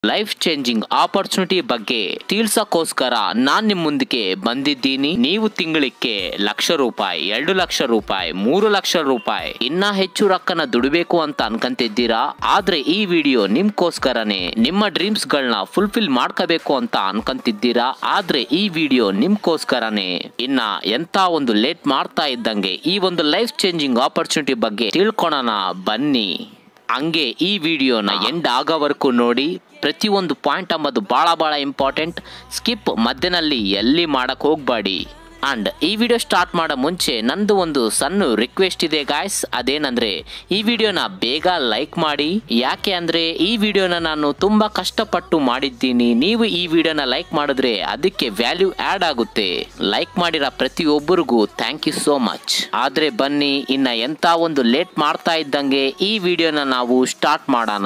life changing opportunity ಬಗ್ಗೆ ತಿಳ್ಸಕ್ಕೋಸ್ಕರ ನಾನ್ ನಿಮ್ ಮುಂದಕ್ಕೆ ಬಂದಿದ್ದೀನಿ ನೀವು ತಿಂಗಳಿಗೆ ಲಕ್ಷ ರೂಪಾಯಿ ಎರಡು ಲಕ್ಷ ರೂಪಾಯಿ ಮೂರು ಲಕ್ಷ ರೂಪಾಯಿ ಇನ್ನ ಹೆಚ್ಚು ರೊಕ್ಕನ ದುಡಿಬೇಕು ಅಂತ ಅನ್ಕಂತಿದ್ದೀರಾ ಆದ್ರೆ ಈ ವಿಡಿಯೋ ನಿಮ್ಗೋಸ್ಕರನೇ ನಿಮ್ಮ ಡ್ರೀಮ್ಸ್ ಗಳನ್ನ ಫುಲ್ಫಿಲ್ ಮಾಡ್ಕೋಬೇಕು ಅಂತ ಅನ್ಕಂತಿದ್ದೀರಾ ಆದ್ರೆ ಈ ವಿಡಿಯೋ ನಿಮ್ಗೋಸ್ಕರನೇ ಇನ್ನ ಎಂತ ಒಂದು ಲೇಟ್ ಮಾಡ್ತಾ ಇದ್ದಂಗೆ ಈ ಒಂದು ಲೈಫ್ ಚೇಂಜಿಂಗ್ ಆಪರ್ಚುನಿಟಿ ಬಗ್ಗೆ ತಿಳ್ಕೊಳೋಣ ಬನ್ನಿ ಹಂಗೆ ಈ ವಿಡಿಯೋನ ಎಂಡ್ ಆಗೋವರೆಗೂ ನೋಡಿ ಪ್ರತಿಯೊಂದು ಪಾಯಿಂಟ್ ಅಂಬದು ಭಾಳ ಭಾಳ ಇಂಪಾರ್ಟೆಂಟ್ ಸ್ಕಿಪ್ ಮಧ್ಯದಲ್ಲಿ ಎಲ್ಲಿ ಮಾಡಕ್ ಹೋಗ್ಬೇಡಿ ಅಂಡ್ ಈ ವಿಡಿಯೋ ಸ್ಟಾರ್ಟ್ ಮಾಡೋ ಮುಂಚೆ ನಂದು ಒಂದು ಸಣ್ಣ ರಿಕ್ವೆಸ್ಟ್ ಇದೆ ಗಾಯ್ಸ್ ಅದೇನಂದ್ರೆ ಈ ವಿಡಿಯೋನ ಬೇಗ ಲೈಕ್ ಮಾಡಿ ಯಾಕೆ ಅಂದ್ರೆ ಈ ವಿಡಿಯೋನ ನಾನು ತುಂಬಾ ಕಷ್ಟಪಟ್ಟು ಮಾಡಿದ್ದೀನಿ ನೀವು ಈ ವಿಡಿಯೋನ ಲೈಕ್ ಮಾಡಿದ್ರೆ ಅದಕ್ಕೆ ವ್ಯಾಲ್ಯೂ ಆಡ್ ಆಗುತ್ತೆ ಲೈಕ್ ಮಾಡಿರೋ ಪ್ರತಿಯೊಬ್ಬರಿಗೂ ಥ್ಯಾಂಕ್ ಯು ಸೋ ಮಚ್ ಆದ್ರೆ ಬನ್ನಿ ಇನ್ನ ಎಂತ ಒಂದು ಲೇಟ್ ಮಾಡ್ತಾ ಇದ್ದಂಗೆ ಈ ವಿಡಿಯೋನ ನಾವು ಸ್ಟಾರ್ಟ್ ಮಾಡೋಣ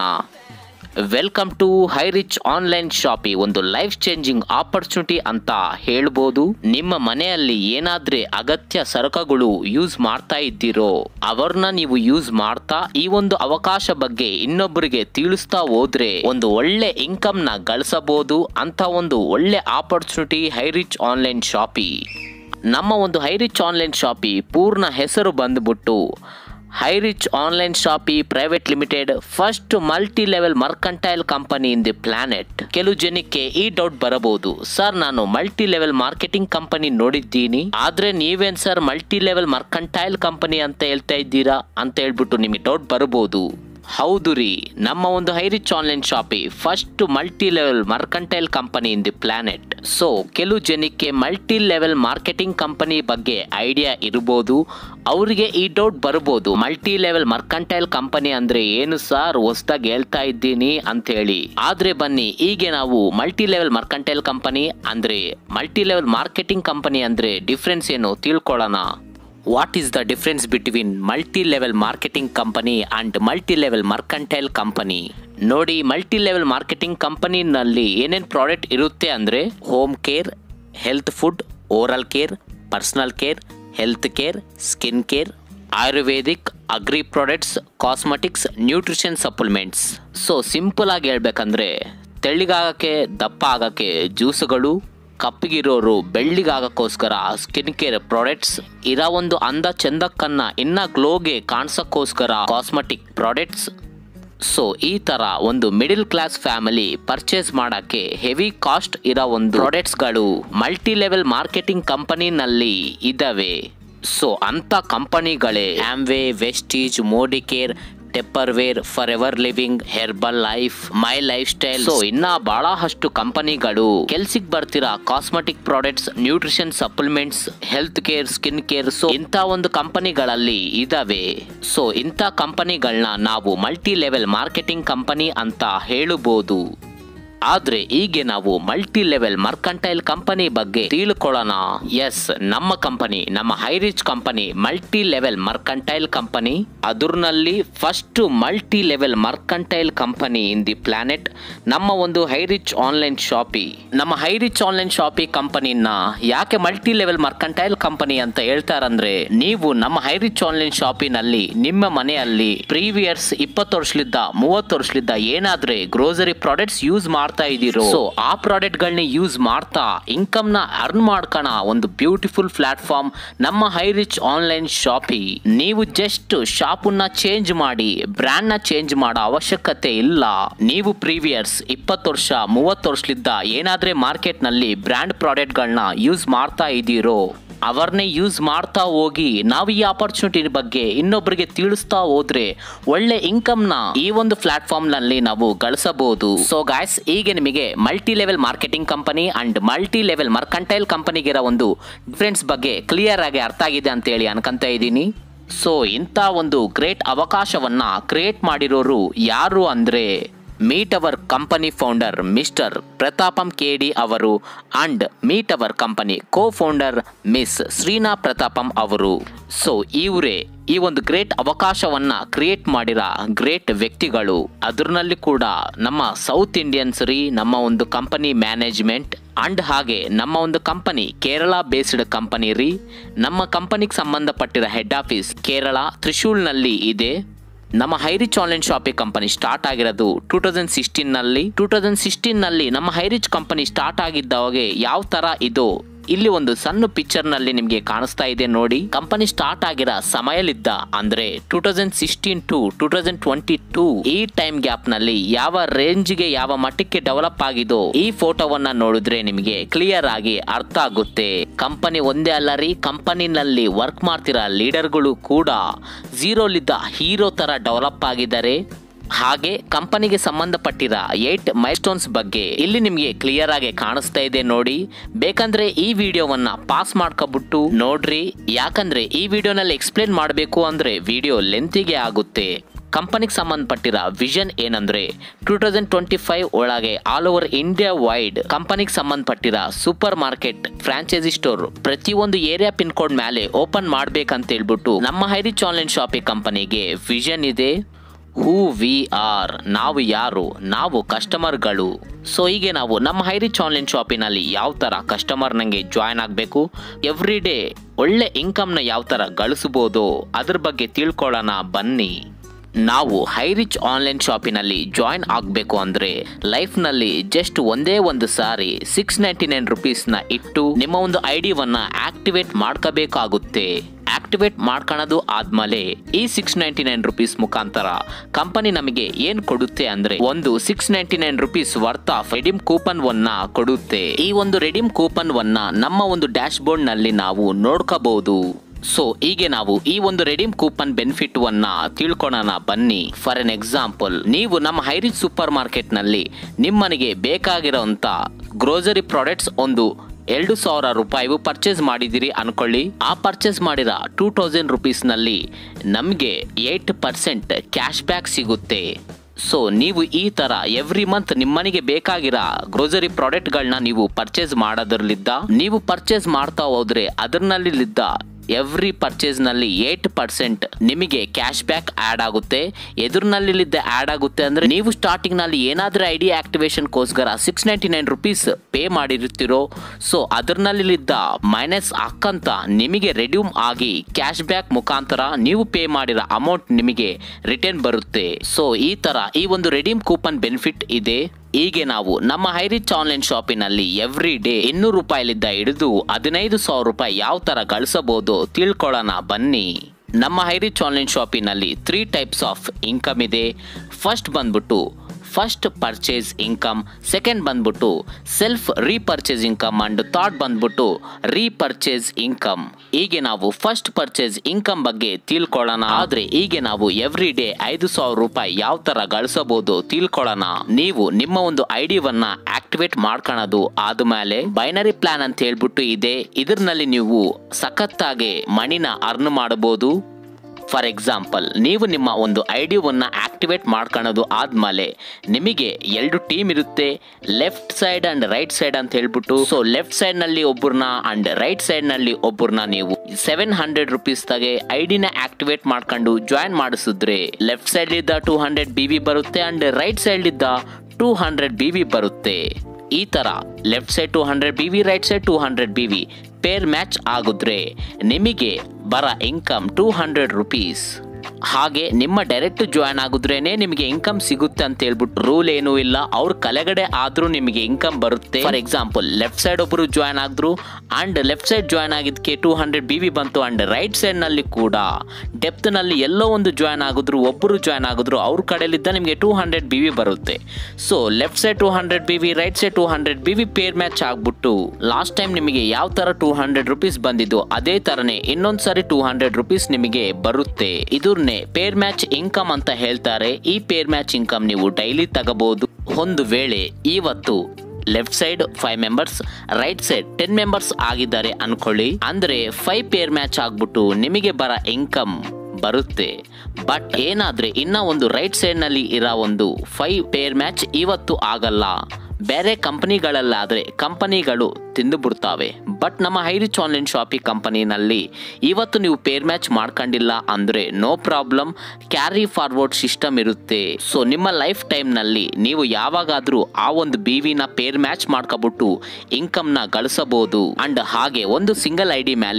welcome to Highrich online shoppe ಒಂದು ಲೈಫ್ ಚೇಂಜಿಂಗ್ ಆಪರ್ಚುನಿಟಿ ಅಂತ ಹೇಳ್ಬೋದು ನಿಮ್ಮ ಮನೆಯಲ್ಲಿ ಏನಾದ್ರೆ ಅಗತ್ಯ ಸರಕುಗಳು ಯೂಸ್ ಮಾಡ್ತಾ ಇದ್ದೀರೋ ಅವ್ರನ್ನ ನೀವು ಯೂಸ್ ಮಾಡ್ತಾ ಈ ಒಂದು ಅವಕಾಶ ಬಗ್ಗೆ ಇನ್ನೊಬ್ಬರಿಗೆ ತಿಳಿಸ್ತಾ ಹೋದ್ರೆ ಒಂದು ಒಳ್ಳೆ ಇನ್ಕಮ್ ನ ಗಳಿಸಬಹುದು ಅಂತ ಒಂದು ಒಳ್ಳೆ opportunity Highrich online shoppe ನಮ್ಮ ಒಂದು ಹೈ ರಿಚ್ ಆನ್ಲೈನ್ ಶಾಪಿ ಪೂರ್ಣ ಹೆಸರು ಬಂದ್ಬಿಟ್ಟು Highrich online shoppe private limited first multi level mercantile company in the planet ಕೆಲವು ಜನಕ್ಕೆ ಈ ಡೌಟ್ ಬರಬಹುದು ಸರ್ ನಾನು ಮಲ್ಟಿ ಲೆವೆಲ್ ಮಾರ್ಕೆಟಿಂಗ್ ಕಂಪನಿ ನೋಡಿದ್ದೀನಿ ಆದ್ರೆ ನೀವೇನ್ sir multi level mercantile company ಅಂತ ಹೇಳ್ತಾ ಇದ್ದೀರಾ ಅಂತ ಹೇಳ್ಬಿಟ್ಟು ನಿಮಗೆ ಡೌಟ್ ಬರಬಹುದು ಹೌದು ರೀ ನಮ್ಮ ಒಂದು Highrich online shoppe first multi level mercantile company in the planet so ಕೆಲವು ಜನಕ್ಕೆ ಮಲ್ಟಿ ಲೆವೆಲ್ ಮಾರ್ಕೆಟಿಂಗ್ ಕಂಪನಿ ಬಗ್ಗೆ ಐಡಿಯಾ ಇರ್ಬೋದು ಅವರಿಗೆ ಈ ಡೌಟ್ ಬರ್ಬೋದು ಮಲ್ಟಿ ಲೆವೆಲ್ ಮರ್ಕಂಟೈಲ್ ಕಂಪನಿ ಅಂದ್ರೆ ಏನು ಸರ್ ಹೊಸದಾಗಿ ಹೇಳ್ತಾ ಇದ್ದೀನಿ ಅಂತ ಹೇಳಿ ಆದ್ರೆ ಬನ್ನಿ ಹೀಗೆ ನಾವು ಮಲ್ಟಿ ಲೆವೆಲ್ ಮರ್ಕಂಟೈಲ್ ಕಂಪನಿ ಅಂದ್ರೆ ಮಲ್ಟಿ ಲೆವೆಲ್ ಮಾರ್ಕೆಟಿಂಗ್ ಕಂಪನಿ ಅಂದ್ರೆ ಡಿಫ್ರೆನ್ಸ್ ಏನು ತಿಳ್ಕೊಳ್ಳೋಣ what is the difference between multi level marketing company and multi level mercantile company ನೋಡಿ ಮಲ್ಟಿ ಲೆವೆಲ್ ಮಾರ್ಕೆಟಿಂಗ್ ಕಂಪನಿನಲ್ಲಿ ಏನೇನು ಪ್ರಾಡಕ್ಟ್ ಇರುತ್ತೆ ಅಂದರೆ home care health food oral care personal care health care skin care ayurvedic agri products cosmetics nutrition supplements so simple ಆಗಿ ಹೇಳ್ಬೇಕಂದ್ರೆ ತೆಳ್ಳಿಗಾಗಕ್ಕೆ ದಪ್ಪ ಆಗಕ್ಕೆ ಜ್ಯೂಸುಗಳು ಕಪ್ಪಿಗಿರೋರು ಬೆಳ್ಳಿಗಾಗಕ್ಕೋಸ್ಕರ ಸ್ಕಿನ್ ಕೇರ್ ಪ್ರಾಡಕ್ಟ್ಸ್ ಇರೋ ಒಂದು ಅಂದ ಚಂದಕ್ಕನ್ನ ಇನ್ನ ಗ್ಲೋಗೆ ಕಾಣಿಸಕ್ಕೋಸ್ಕರ ಕಾಸ್ಮೆಟಿಕ್ ಪ್ರಾಡಕ್ಟ್ಸ್ ಸೊ ಈ ತರ ಒಂದು ಮಿಡಿಲ್ ಕ್ಲಾಸ್ ಫ್ಯಾಮಿಲಿ ಪರ್ಚೇಸ್ ಮಾಡಕ್ಕೆ ಹೆವಿ ಕಾಸ್ಟ್ ಇರೋ ಒಂದು ಪ್ರಾಡಕ್ಟ್ಸ್ಗಳು ಮಲ್ಟಿ ಲೆವೆಲ್ ಮಾರ್ಕೆಟಿಂಗ್ ಕಂಪನಿನಲ್ಲಿ ಇದ್ದಾವೆ ಸೊ ಅಂತ ಕಂಪನಿಗಳೇ Amway Vestige Modicare Tupperware Forever Living Herbalife My Lifestyle so ಇನ್ನ ಬಹಳಷ್ಟು ಕಂಪನಿಗಳು ಕೆಲ್ಸಿಗೆ ಬರ್ತಿರೋ cosmetic products nutrition supplements health care skin care so ಇಂಥ ಒಂದು ಕಂಪನಿಗಳಲ್ಲಿ ಇದಾವೆ ಸೊ ಇಂಥ ಕಂಪನಿಗಳನ್ನ ನಾವು ಮಲ್ಟಿ ಲೆವೆಲ್ ಮಾರ್ಕೆಟಿಂಗ್ ಕಂಪನಿ ಅಂತ ಹೇಳಬಹುದು ಆದ್ರೆ ಈಗ ನಾವು ಮಲ್ಟಿ ಲೆವೆಲ್ ಮರ್ಕಂಟೈಲ್ ಕಂಪನಿ ಬಗ್ಗೆ ತಿಳ್ಕೊಳ್ಳೋಣ ಎಸ್ ನಮ್ಮ ಕಂಪನಿ ನಮ್ಮ Highrich company multi level mercantile company ಅದ್ರಲ್ಲಿ first multi level mercantile company in the planet ನಮ್ಮ ಒಂದು ಹೈ ರಿಚ್ ಆನ್ಲೈನ್ ಶಾಪಿ ನಮ್ಮ ಹೈ ರಿಚ್ ಆನ್ಲೈನ್ ಶಾಪಿ ಕಂಪನಿನ ಯಾಕೆ ಮಲ್ಟಿ ಲೆವೆಲ್ ಮರ್ಕಂಟೈಲ್ ಕಂಪನಿ ಅಂತ ಹೇಳ್ತಾರಂದ್ರೆ ನೀವು ನಮ್ಮ ಹೈ ರಿಚ್ ಆನ್ಲೈನ್ ಶಾಪಿನಲ್ಲಿ ನಿಮ್ಮ ಮನೆಯಲ್ಲಿ ಪ್ರೀವಿಯರ್ಸ್ ಇಪ್ಪತ್ತು ವರ್ಷಲಿದ್ದ ಮೂವತ್ತು ವರ್ಷಲಿದ್ದ ಏನಾದ್ರೆ ಗ್ರೋಸರಿ ಪ್ರಾಡಕ್ಟ್ಸ್ ಯೂಸ್ ಮಾಡ್ತಾ ಇದೀರೋ ಸೊ ಆ ಪ್ರಾಡಕ್ಟ್ ಗಳನ್ನ ಯೂಸ್ ಮಾಡ್ತಾ ಇನ್ಕಮ್ ನ ಅರ್ನ್ ಮಾಡ್ಕೋಣ ಒಂದು ಬ್ಯೂಟಿಫುಲ್ ಪ್ಲಾಟ್ಫಾರ್ಮ್ ನಮ್ಮ ಹೈ ರಿಚ್ ಆನ್ಲೈನ್ ಶಾಪಿ ನೀವು ಜಸ್ಟ್ ಶಾಪನ್ನ ಚೇಂಜ್ ಮಾಡಿ ಬ್ರ್ಯಾಂಡ್ ನ ಚೇಂಜ್ ಮಾಡೋ ಅವಶ್ಯಕತೆ ಇಲ್ಲ ನೀವು ಪ್ರೀವಿಯರ್ಸ್ ಇಪ್ಪತ್ತು ವರ್ಷ ಮೂವತ್ತು ವರ್ಷಲಿದ್ದ ಏನಾದ್ರೆ ಮಾರ್ಕೆಟ್ ನಲ್ಲಿ ಬ್ರ್ಯಾಂಡ್ ಪ್ರಾಡಕ್ಟ್ ಗಳನ್ನ ಯೂಸ್ ಮಾಡ್ತಾ ಇದೀರೋ ಅವರನ್ನೇ ಯೂಸ್ ಮಾಡ್ತಾ ಹೋಗಿ ನಾವು ಈ ಆಪರ್ಚುನಿಟಿ ಬಗ್ಗೆ ಇನ್ನೊಬ್ಬರಿಗೆ ತಿಳಿಸ್ತಾ ಹೋದ್ರೆ ಒಳ್ಳೆ ಇನ್ಕಮ್ ನ ಈ ಒಂದು ಪ್ಲಾಟ್ಫಾರ್ಮ್ ನಲ್ಲಿ ನಾವು ಗಳಿಸಬಹುದು ಸೊ ಗಾಯ್ಸ್ ಈಗ ನಿಮಗೆ multi level marketing company and multi level mercantile ಕಂಪನಿಗಿರೋ ಒಂದು ಡಿಫ್ರೆನ್ಸ್ ಬಗ್ಗೆ ಕ್ಲಿಯರ್ ಆಗಿ ಅರ್ಥ ಆಗಿದೆ ಅಂತ ಹೇಳಿ ಅನ್ಕೊಂತ ಇದ್ದೀನಿ ಸೊ ಇಂಥ ಒಂದು ಗ್ರೇಟ್ ಅವಕಾಶವನ್ನ ಕ್ರಿಯೇಟ್ ಮಾಡಿರೋರು ಯಾರು ಅಂದ್ರೆ meet our company founder mister Pratapan KD ಅವರು and meet our company co-founder miss Sreena Pratapan ಅವರು ಸೊ ಇವರೇ ಈ ಒಂದು ಗ್ರೇಟ್ ಅವಕಾಶವನ್ನ ಕ್ರಿಯೇಟ್ ಮಾಡಿರ ಗ್ರೇಟ್ ವ್ಯಕ್ತಿಗಳು ಅದರಲ್ಲಿ ಕೂಡ ನಮ್ಮ ಸೌತ್ ಇಂಡಿಯನ್ಸ್ ರೀ ನಮ್ಮ ಒಂದು ಕಂಪನಿ ಮ್ಯಾನೇಜ್ಮೆಂಟ್ ಅಂಡ್ ಹಾಗೆ ನಮ್ಮ ಒಂದು ಕಂಪನಿ ಕೇರಳ ಬೇಸ್ಡ್ ಕಂಪನಿ ರೀ ನಮ್ಮ ಕಂಪನಿಗೆ ಸಂಬಂಧಪಟ್ಟಿರೋ ಹೆಡ್ ಆಫೀಸ್ ಕೇರಳ ತ್ರಿಶೂಲ್ನಲ್ಲಿ ಇದೆ ನಮ್ಮ Hirich online shopping company start ಆಗಿರೋದು ಟೂ ತೌಸಂಡ್ ಸಿಕ್ಸ್ಟೀನ್ ನಲ್ಲಿ ಟೂ ತೌಸಂಡ್ ಸಿಕ್ಸ್ಟೀನ್ ನಲ್ಲಿ ನಮ್ಮ ಹೈರಿಚ್ ಕಂಪನಿ ಸ್ಟಾರ್ಟ್ ಆಗಿದ್ದಾಗೆ ಯಾವ ತರ ಇದು ಇಲ್ಲಿ ಒಂದು ಸಣ್ಣ ಪಿಕ್ಚರ್ ನಲ್ಲಿ ನಿಮ್ಗೆ ಕಾಣಿಸ್ತಾ ಇದೆ ನೋಡಿ ಕಂಪನಿ ಸ್ಟಾರ್ಟ್ ಆಗಿರೋ ಸಮಯಲಿದ್ದ ಅಂದ್ರೆ two thousand sixteen to two thousand twenty two ಈ ಟೈಮ್ ಗ್ಯಾಪ್ ನಲ್ಲಿ ಯಾವ ರೇಂಜ್ಗೆ ಯಾವ ಮಟ್ಟಕ್ಕೆ ಡೆವಲಪ್ ಆಗಿದೋ ಈ ಫೋಟೋವನ್ನ ನೋಡಿದ್ರೆ ನಿಮಗೆ ಕ್ಲಿಯರ್ ಆಗಿ ಅರ್ಥ ಆಗುತ್ತೆ ಕಂಪನಿ ಒಂದೇ ಅಲ್ಲ ರೀ ಕಂಪನಿನಲ್ಲಿ ವರ್ಕ್ ಮಾಡ್ತಿರೋ ಲೀಡರ್ಗಳು ಕೂಡ ಝೀರೋಲಿದ್ದ ಹೀರೋ ತರ ಡೆವಲಪ್ ಆಗಿದ್ದಾರೆ ಹಾಗೆ ಕಂಪನಿಗೆ ಸಂಬಂಧಪಟ್ಟಿರ ಏಟ್ ಮೈಲ್ಸ್ಟೋನ್ಸ್ ಬಗ್ಗೆ ಇಲ್ಲಿ ನಿಮಗೆ ಕ್ಲಿಯರ್ ಆಗಿ ಕಾಣಿಸ್ತಾ ಇದೆ ನೋಡಿ ಬೇಕಂದ್ರೆ ಈ ವಿಡಿಯೋವನ್ನ ಪಾಸ್ ಮಾಡ್ಕೊಬಿಟ್ಟು ನೋಡ್ರಿ ಯಾಕಂದ್ರೆ ಈ ವಿಡಿಯೋನಲ್ಲಿ ಎಕ್ಸ್ಪ್ಲೇನ್ ಮಾಡಬೇಕು ಅಂದ್ರೆ ವಿಡಿಯೋ ಲೆಂತಿಗೆ ಆಗುತ್ತೆ ಕಂಪನಿಗೆ ಸಂಬಂಧಪಟ್ಟಿರ ವಿಷನ್ ಏನಂದ್ರೆ ಟೂ ತೌಸಂಡ್ ಟ್ವೆಂಟಿ ಫೈವ್ ಒಳಗೆ ಆಲ್ ಓವರ್ ಇಂಡಿಯಾ ವೈಡ್ ಕಂಪನಿಗೆ ಸಂಬಂಧಪಟ್ಟಿರ ಸೂಪರ್ ಮಾರ್ಕೆಟ್ ಫ್ರಾಂಚೈಸಿ ಸ್ಟೋರ್ ಪ್ರತಿಯೊಂದು ಏರಿಯಾ ಪಿನ್ ಕೋಡ್ ಮೇಲೆ ಓಪನ್ ಮಾಡ್ಬೇಕಂತ ಹೇಳ್ಬಿಟ್ಟು ನಮ್ಮ ಹೈರಿಚ್ ಆನ್ಲೈನ್ ಶಾಪಿಂಗ್ ಕಂಪನಿಗೆ ವಿಷನ್ ಇದೆ ಹೂ ವಿ ಆರ್ ನಾವು ಯಾರು ನಾವು ಕಸ್ಟಮರ್ಗಳು ಸೊ ಹೀಗೆ ನಾವು ನಮ್ಮ ಹೈರಿಚ್ ಆನ್ಲೈನ್ ಶಾಪಿನಲ್ಲಿ ಯಾವ ಥರ ಕಸ್ಟಮರ್ ನನಗೆ ಜಾಯ್ನ್ ಆಗಬೇಕು ಎವ್ರಿ ಡೇ ಒಳ್ಳೆ ಇನ್ಕಮ್ನ ಯಾವ ಥರ ಗಳಿಸ್ಬೋದು ಅದ್ರ ಬಗ್ಗೆ ತಿಳ್ಕೊಳ್ಳೋಣ ಬನ್ನಿ ನಾವು ಹೈರಿಚ್ ಆನ್ಲೈನ್ ಶಾಪಿನಲ್ಲಿ ಜಾಯ್ನ್ ಆಗಬೇಕು ಅಂದರೆ ಲೈಫ್ನಲ್ಲಿ ಜಸ್ಟ್ ಒಂದೇ ಒಂದು ಸಾರಿ ಸಿಕ್ಸ್ ನೈಂಟಿ ನೈನ್ ರುಪೀಸ್ನ ಇಟ್ಟು ನಿಮ್ಮ ಒಂದು ಐ ಡಿವನ್ನ ಆಕ್ಟಿವೇಟ್ ಮಾಡ್ಕೋಬೇಕಾಗುತ್ತೆ ಆಕ್ಟಿವೇಟ್ ಮಾಡ್ಕೊಳ್ಳೋದು ಆದ್ಮೇಲೆ ಈ ಸಿಕ್ಸ್ ನೈಂಟಿ ನೈನ್ ರುಪೀಸ್ ಮುಖಾಂತರ ಕಂಪನಿ ನಮಗೆ ಏನ್ ಕೊಡುತ್ತೆ ಅಂದ್ರೆ ಒಂದು six ninety nine rupees worth of redeem coupon ವನ್ನ ಕೊಡುತ್ತೆ ಈ ಒಂದು ರೆಡಿಮ್ ಕೂಪನ್ ವನ್ನ ನಮ್ಮ ಒಂದು ಡ್ಯಾಶ್ ಬೋರ್ಡ್ ನಲ್ಲಿ ನಾವು ನೋಡ್ಕೋಬಹುದು ಸೊ ಹೀಗೆ ನಾವು ಈ ಒಂದು ರೆಡೀಮ್ ಕೂಪನ್ ಬೆನಿಫಿಟ್ ವನ್ನ ತಿಳ್ಕೊಳ್ಳೋಣ ಬನ್ನಿ ಫಾರ್ ಎನ್ ಎಕ್ಸಾಂಪಲ್ ನೀವು ನಮ್ಮ ಹೈರಿಚ್ ಸೂಪರ್ ಮಾರ್ಕೆಟ್ ನಲ್ಲಿ ನಿಮ್ಮನೆಗೆ ಬೇಕಾಗಿರೋಂತ ಗ್ರೋಸರಿ ಪ್ರಾಡಕ್ಟ್ಸ್ ಒಂದು ಎರಡು ಸಾವಿರ ರೂಪಾಯಿಗೂ ಪರ್ಚೇಸ್ ಮಾಡಿದಿರಿ ಅನ್ಕೊಳ್ಳಿ ಆ ಪರ್ಚೇಸ್ ಮಾಡಿದ ಟೂ ತೌಸಂಡ್ ರುಪೀಸ್ನಲ್ಲಿ ನಮಗೆ ಏಟ್ ಪರ್ಸೆಂಟ್ ಕ್ಯಾಶ್ ಬ್ಯಾಕ್ ಸಿಗುತ್ತೆ ಸೊ ನೀವು ಈ ತರ ಎವ್ರಿ ಮಂತ್ ನಿಮ್ಮನೆಗೆ ಬೇಕಾಗಿರೋ ಗ್ರೋಸರಿ ಪ್ರಾಡಕ್ಟ್ಗಳನ್ನ ನೀವು ಪರ್ಚೇಸ್ ಮಾಡೋದ್ರಲ್ಲಿದ್ದ ನೀವು ಪರ್ಚೇಸ್ ಮಾಡ್ತಾ ಹೋದ್ರೆ ಅದರ್ನಲ್ಲಿದ್ದ ಎವ್ರಿ ಪರ್ಚೇಸ್ ನಲ್ಲಿ ಏಟ್ ಪರ್ಸೆಂಟ್ ನಿಮಗೆ ಕ್ಯಾಶ್ ಬ್ಯಾಕ್ ಆಡ್ ಆಗುತ್ತೆ ಎದುರಿನಲ್ಲಿದ್ದ ಆಡ್ ಆಗುತ್ತೆ ಅಂದ್ರೆ ನೀವು ಸ್ಟಾರ್ಟಿಂಗ್ ನಲ್ಲಿ ಏನಾದ್ರೂ ಐ ಡಿ ಆಕ್ಟಿವೇಶನ್ಗೋಸ್ಕರ six ninety nine rupees pay ಮಾಡಿರ್ತೀರೋ ಸೊ ಅದರ್ನಲ್ಲಿದ್ದ ಮೈನಸ್ ಹಾಕಂತ ನಿಮಗೆ ರೆಡ್ಯೂಮ್ ಆಗಿ ಕ್ಯಾಶ್ ಬ್ಯಾಕ್ ಮುಖಾಂತರ ನೀವು ಪೇ ಮಾಡಿರೋ ಅಮೌಂಟ್ ನಿಮಗೆ ರಿಟರ್ನ್ ಬರುತ್ತೆ ಸೊ ಈ ತರ ಈ ಒಂದು ರೆಡೀಮ್ ಕೂಪನ್ ಬೆನಿಫಿಟ್ ಇದೆ ಹೀಗೆ ನಾವು ನಮ್ಮ ಹೈರಿಚ್ ಆನ್ಲೈನ್ ಶಾಪಿನಲ್ಲಿ ಎವ್ರಿ ಡೇ ಇನ್ನೂರು ರೂಪಾಯಿಲಿದ್ದ ಹಿಡಿದು ಹದಿನೈದು ಸಾವಿರ ರೂಪಾಯಿ ಯಾವ ತರ ಗಳಿಸಬಹುದು ತಿಳ್ಕೊಳ್ಳೋಣ ಬನ್ನಿ ನಮ್ಮ ಹೈರಿಚ್ ಆನ್ಲೈನ್ ಶಾಪಿನಲ್ಲಿ ತ್ರೀ ಟೈಪ್ಸ್ ಆಫ್ ಇನ್ಕಮ್ ಇದೆ ಫಸ್ಟ್ ಬಂದ್ಬಿಟ್ಟು ಫಸ್ಟ್ ಪರ್ಚೇಸ್ ಇನ್ಕಮ್ ಸೆಕೆಂಡ್ ಬಂದ್ಬಿಟ್ಟು self repurchase income and third ಬಂದ್ಬಿಟ್ಟು ರೀಪರ್ಚೇಸ್ ಇನ್ಕಮ್ ಹೀಗೆ ನಾವು ಫಸ್ಟ್ ಪರ್ಚೇಸ್ ಇನ್ಕಮ್ ಬಗ್ಗೆ ತಿಳ್ಕೊಳ್ಳೋಣ ಆದ್ರೆ ಹೀಗೆ ನಾವು ಎವ್ರಿ ಡೇ ಐದು ಸಾವಿರ ರೂಪಾಯಿ ಯಾವ ತರ ಗಳಿಸಬಹುದು ತಿಳ್ಕೊಳ್ಳೋಣ ನೀವು ನಿಮ್ಮ ಒಂದು ಐಡಿವನ್ನ ಆಕ್ಟಿವೇಟ್ ಮಾಡ್ಕೊಳ್ಳೋದು ಆದ್ಮೇಲೆ ಬೈನರಿ ಪ್ಲಾನ್ ಅಂತ ಹೇಳ್ಬಿಟ್ಟು ಇದೆ ಇದರಲ್ಲಿ ನೀವು ಸಖತ್ತಾಗಿ ಮಣಿನ ಅರ್ನ್ ಮಾಡಬಹುದು ಫಾರ್ ಎಕ್ಸಾಂಪಲ್ ನೀವು ನಿಮ್ಮ ಒಂದು ಐಡಿಯವನ್ನ ಆಕ್ಟಿವೇಟ್ ಮಾಡ್ಕೊಳ್ಳೋದು ಆದ್ಮೇಲೆ ನಿಮಗೆ ಎರಡು ಟೀಮ್ ಇರುತ್ತೆ left side and right side ಅಂತ ಹೇಳ್ಬಿಟ್ಟು ಸೊ ಲೆಫ್ಟ್ ಸೈಡ್ ನಲ್ಲಿ ಒಬ್ಬರನ್ನ ಅಂಡ್ ರೈಟ್ ಸೈಡ್ ನಲ್ಲಿ ಒಬ್ಬರನ್ನ ನೀವು ಸೆವೆನ್ ಹಂಡ್ರೆಡ್ ರುಪೀಸ್ ತಾಗೆ ಐಡಿನ ಆಕ್ಟಿವೇಟ್ ಮಾಡ್ಕೊಂಡು ಜಾಯಿನ್ ಮಾಡಿಸಿದ್ರೆ ಲೆಫ್ಟ್ ಸೈಡ್ ಇದ್ದ ಟೂ ಹಂಡ್ರೆಡ್ ಬಿ ವಿ ಬರುತ್ತೆ ಅಂಡ್ ರೈಟ್ ಸೈಡ್ ಇದ್ದ ಟೂ ಹಂಡ್ರೆಡ್ ಬಿ ವಿ ಬರುತ್ತೆ ಈ ತರ left side two hundred B V right side two hundred B V pair match ಆಗಿದ್ರೆ ನಿಮಗೆ ಬರ ಇನ್ಕಮ್ ಟೂ ಹಂಡ್ರೆಡ್ ರುಪೀಸ್ ಹಾಗೆ ನಿಮ್ಮ ಡೈರೆಕ್ಟ್ ಜಾಯ್ನ್ ಆಗಿದ್ರೇನೆ ನಿಮಗೆ ಇನ್ಕಮ್ ಸಿಗುತ್ತೆ ಅಂತ ಹೇಳ್ಬಿಟ್ಟು ರೂಲ್ ಏನೂ ಇಲ್ಲ ಅವ್ರ ಕೆಳಗಡೆ ಆದ್ರೂ ನಿಮಗೆ ಇನ್ಕಮ್ ಬರುತ್ತೆ ಫಾರ್ ಎಕ್ಸಾಂಪಲ್ ಲೆಫ್ಟ್ ಸೈಡ್ ಒಬ್ಬರು ಜಾಯ್ನ್ ಆಗಿದ್ರು ಅಂಡ್ ಲೆಫ್ಟ್ ಸೈಡ್ ಜಾಯ್ನ್ ಆಗಿದ್ದಕ್ಕೆ ಟೂ ಹಂಡ್ರೆಡ್ ಬಿ ವಿ ಬಂತು ಅಂಡ್ ರೈಟ್ ಸೈಡ್ ನಲ್ಲಿ ಕೂಡ ಡೆಪ್ತ್ ನಲ್ಲಿ ಎಲ್ಲೋ ಒಂದು ಜಾಯ್ನ್ ಆಗಿದ್ರು ಒಬ್ಬರು ಜಾಯ್ನ್ ಆಗಿದ್ರು ಅವ್ರ ಕಡೆಯಲ್ಲಿದ್ದ ನಿಮಗೆ ಟೂ ಹಂಡ್ರೆಡ್ ಬಿ ವಿ ಬರುತ್ತೆ so left side two hundred B V right side two hundred B V pair match ಆಗ್ಬಿಟ್ಟು ಲಾಸ್ಟ್ ಟೈಮ್ ನಿಮಗೆ ಯಾವ ತರ ಟೂ ಹಂಡ್ರೆಡ್ ರುಪೀಸ್ ಬಂದಿದ್ದು ಅದೇ ತರನೇ ಇನ್ನೊಂದ್ ಸಾರಿ ಟೂ ಹಂಡ್ರೆಡ್ ರುಪೀಸ್ ನಿಮಗೆ ಬರುತ್ತೆ ಇದನ್ನೇ ಪೇರ್ ಮ್ಯಾಚ್ ಇನ್ಕಮ್ ಅಂತ ಹೇಳ್ತಾರೆ ಈ ಪೇರ್ ಮ್ಯಾಚ್ ಇನ್ಕಮ್ ನೀವು ಡೈಲಿ ತಗೋಬಹುದು ಒಂದು ವೇಳೆ ಇವತ್ತು left side five members right side ten members ಆಗಿದ್ದಾರೆ ಅನ್ಕೊಳ್ಳಿ ಅಂದ್ರೆ ಫೈವ್ ಪೇರ್ ಮ್ಯಾಚ್ ಆಗ್ಬಿಟ್ಟು ನಿಮಗೆ ಬರ ಇನ್ಕಮ್ ಬರುತ್ತೆ ಬಟ್ ಏನಾದ್ರೆ ಇನ್ನ ಒಂದು ರೈಟ್ ಸೈಡ್ ನಲ್ಲಿ ಇರೋ ಒಂದು ಫೈವ್ ಪೇರ್ ಮ್ಯಾಚ್ ಇವತ್ತು ಆಗಲ್ಲ ಬೇರೆ ಕಂಪನಿಗಳಲ್ಲಾದ್ರೆ ಕಂಪನಿಗಳು ತಿಂದು ಬಿಡ್ತಾವೆ ಬಟ್ ನಮ್ಮ ಹೈರಿಚ್ ಆನ್ಲೈನ್ ಶಾಪಿಂಗ್ ಕಂಪನಿನಲ್ಲಿ ಇವತ್ತು ನೀವು ಪೇರ್ ಮ್ಯಾಚ್ ಮಾಡ್ಕೊಂಡಿಲ್ಲ ಅಂದ್ರೆ no problem carry forward system ಇರುತ್ತೆ ಸೊ ನಿಮ್ಮ ಲೈಫ್ ಟೈಮ್ನಲ್ಲಿ ನೀವು ಯಾವಾಗಾದ್ರೂ ಆ ಒಂದು ಬಿ ವಿನ ಪೇರ್ ಮ್ಯಾಚ್ ಮಾಡ್ಕೊಬಿಟ್ಟು ಇನ್ಕಮ್ನ ಗಳಿಸಬಹುದು ಅಂಡ್ ಹಾಗೆ ಒಂದು ಸಿಂಗಲ್ ಐ ಡಿ ಮೇಲೆ